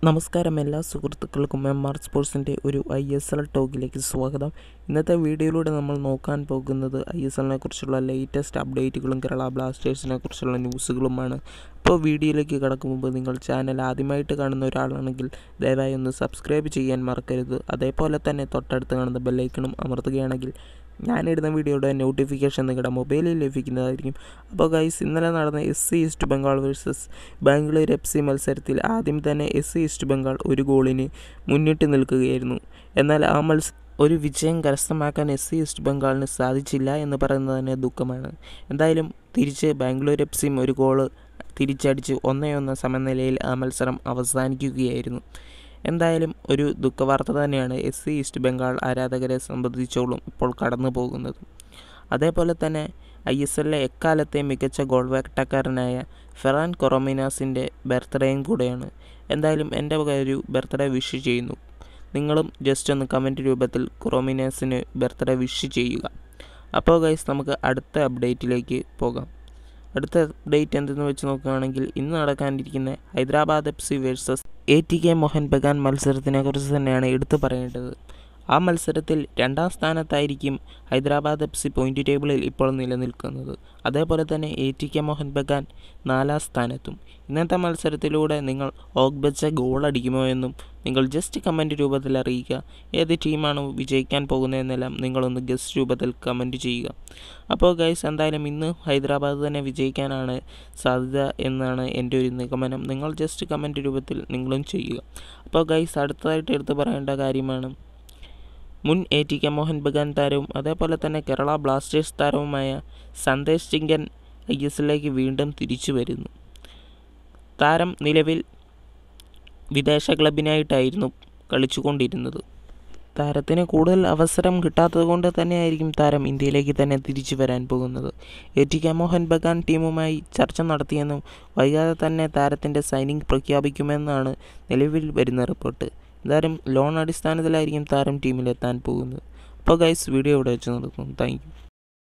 നമസ്കാരം എല്ലാ സുഹൃത്തുക്കൾക്കും എം ആർ സ്പോർട്സിൻ്റെ ഒരു ഐ എസ് എൽ ടോക്കിലേക്ക് സ്വാഗതം ഇന്നത്തെ വീഡിയോയിലൂടെ നമ്മൾ നോക്കാൻ പോകുന്നത് ഐ എസ് എല്ലിനെ കുറിച്ചുള്ള ലേറ്റസ്റ്റ് അപ്ഡേറ്റുകളും കേരള ബ്ലാസ്റ്റേഴ്സിനെ കുറിച്ചുള്ള ന്യൂസുകളുമാണ് അപ്പോൾ വീഡിയോയിലേക്ക് കടക്കും മുമ്പ് നിങ്ങൾ ചാനൽ ആദ്യമായിട്ട് കാണുന്ന ഒരാളാണെങ്കിൽ ദയവായി ഒന്ന് സബ്സ്ക്രൈബ് ചെയ്യാൻ മറക്കരുത് അതേപോലെ തന്നെ തൊട്ടടുത്ത് കാണുന്ന ബെല്ലൈക്കണും അമർത്തുകയാണെങ്കിൽ ഞാനിടുന്ന വീഡിയോയുടെ നോട്ടിഫിക്കേഷൻ നിങ്ങളുടെ മൊബൈലിൽ ലഭിക്കുന്നതായിരിക്കും അപ്പോൾ ഗൈസ് ഇന്നലെ നടന്ന S C East Bengal versus Bangalore F C മത്സരത്തിൽ ആദ്യം തന്നെ എസ് സി ഈസ്റ്റ് ബംഗാൾ ഒരു ഗോളിന് മുന്നിട്ട് നിൽക്കുകയായിരുന്നു എന്നാൽ ആ മത്സ ഒരു വിജയം കരസ്ഥമാക്കാൻ എസ് സി ഈസ്റ്റ് ബംഗാളിന് സാധിച്ചില്ല എന്ന് പറയുന്നത് തന്നെ ദുഃഖമാണ് എന്തായാലും തിരിച്ച് ബാംഗ്ലൂർ എഫ് സിയും ഒരു ഗോള് തിരിച്ചടിച്ച് ഒന്നേ ഒന്ന് സമനിലയിൽ ആ മത്സരം അവസാനിക്കുകയായിരുന്നു എന്തായാലും ഒരു ദുഃഖവാർത്ത തന്നെയാണ് എസ് സി ഈസ്റ്റ് ബംഗാൾ ആരാധകരെ സംബന്ധിച്ചോളം ഇപ്പോൾ കടന്നു പോകുന്നത് അതേപോലെ തന്നെ ഐ എസ് എല്ലിലെ എക്കാലത്തെ മികച്ച ഗോൾ വേട്ടക്കാരനായ ഫെറാൻ കൊറോമിനാസിൻ്റെ ബർത്ത്ഡേയും കൂടെയാണ് എന്തായാലും എൻ്റെ വക ഒരു ബർത്ത്ഡേ വിഷ് ചെയ്യുന്നു നിങ്ങളും ജസ്റ്റ് ഒന്ന് കമൻറ്റ് രൂപത്തിൽ കൊറോമിനാസിന് ബർത്ത്ഡേ വിഷ് ചെയ്യുക അപ്പോൾ ഗൈസ് നമുക്ക് അടുത്ത അപ്ഡേറ്റിലേക്ക് പോകാം അടുത്ത അപ്ഡേറ്റ് എന്തെന്ന് വെച്ച് നോക്കുകയാണെങ്കിൽ ഇന്ന് നടക്കാനിരിക്കുന്ന Hyderabad F C versus A T K Mohun Bagan മത്സരത്തിനെ കുറിച്ച് തന്നെയാണ് എടുത്തു പറയേണ്ടത് ആ മത്സരത്തിൽ രണ്ടാം സ്ഥാനത്തായിരിക്കും ഹൈദരാബാദ് എഫ് സി പോയിൻ്റ് ടേബിളിൽ ഇപ്പോൾ നിലനിൽക്കുന്നത് അതേപോലെ തന്നെ A T K Mohun Bagan നാലാം സ്ഥാനത്തും ഇന്നത്തെ മത്സരത്തിലൂടെ നിങ്ങൾ ഓഗ്ബച്ച ഗോൾ അടിക്കുമോ എന്നും നിങ്ങൾ ജസ്റ്റ് കമൻറ്റ് രൂപത്തിൽ അറിയിക്കുക ഏത് ടീമാണ് വിജയിക്കാൻ പോകുന്നതെന്നെല്ലാം നിങ്ങളൊന്ന് ഗസ്റ്റ് രൂപത്തിൽ കമൻറ്റ് ചെയ്യുക അപ്പോൾ ഗൈസ് എന്തായാലും ഇന്ന് ഹൈദരാബാദ് തന്നെ വിജയിക്കാനാണ് സാധ്യത എന്നാണ് എൻ്റെ ഒരു നിഗമനം നിങ്ങൾ ജസ്റ്റ് കമൻറ്റ് രൂപത്തിൽ നിങ്ങളും ചെയ്യുക അപ്പോൾ ഗൈസ് അടുത്തതായിട്ട് എടുത്തു പറയേണ്ട കാര്യമാണ് മുൻ A T K Mohun Bagan താരവും അതേപോലെ തന്നെ കേരള ബ്ലാസ്റ്റേഴ്സ് താരവുമായ സന്ദേശ് ചിങ്കൻ ഐ എസ് എല്ലിലേക്ക് വീണ്ടും തിരിച്ചു വരുന്നു താരം നിലവിൽ വിദേശ ക്ലബിനായിട്ടായിരുന്നു കളിച്ചുകൊണ്ടിരുന്നത് താരത്തിന് കൂടുതൽ അവസരം കിട്ടാത്തത് കൊണ്ട് തന്നെയായിരിക്കും താരം ഇന്ത്യയിലേക്ക് തന്നെ തിരിച്ചു വരാൻ പോകുന്നത് A T K Mohun Bagan ടീമുമായി ചർച്ച നടത്തിയെന്നും വൈകാതെ തന്നെ താരത്തിൻ്റെ സൈനിങ് പ്രഖ്യാപിക്കുമെന്നാണ് നിലവിൽ വരുന്ന റിപ്പോർട്ട് എന്തായാലും ലോൺ അടിസ്ഥാനത്തിലായിരിക്കും താരം ടീമിലെത്താൻ പോകുന്നത് അപ്പോൾ ഗൈസ് വീഡിയോ ഇവിടെ വെച്ച് നടക്കും താങ്ക്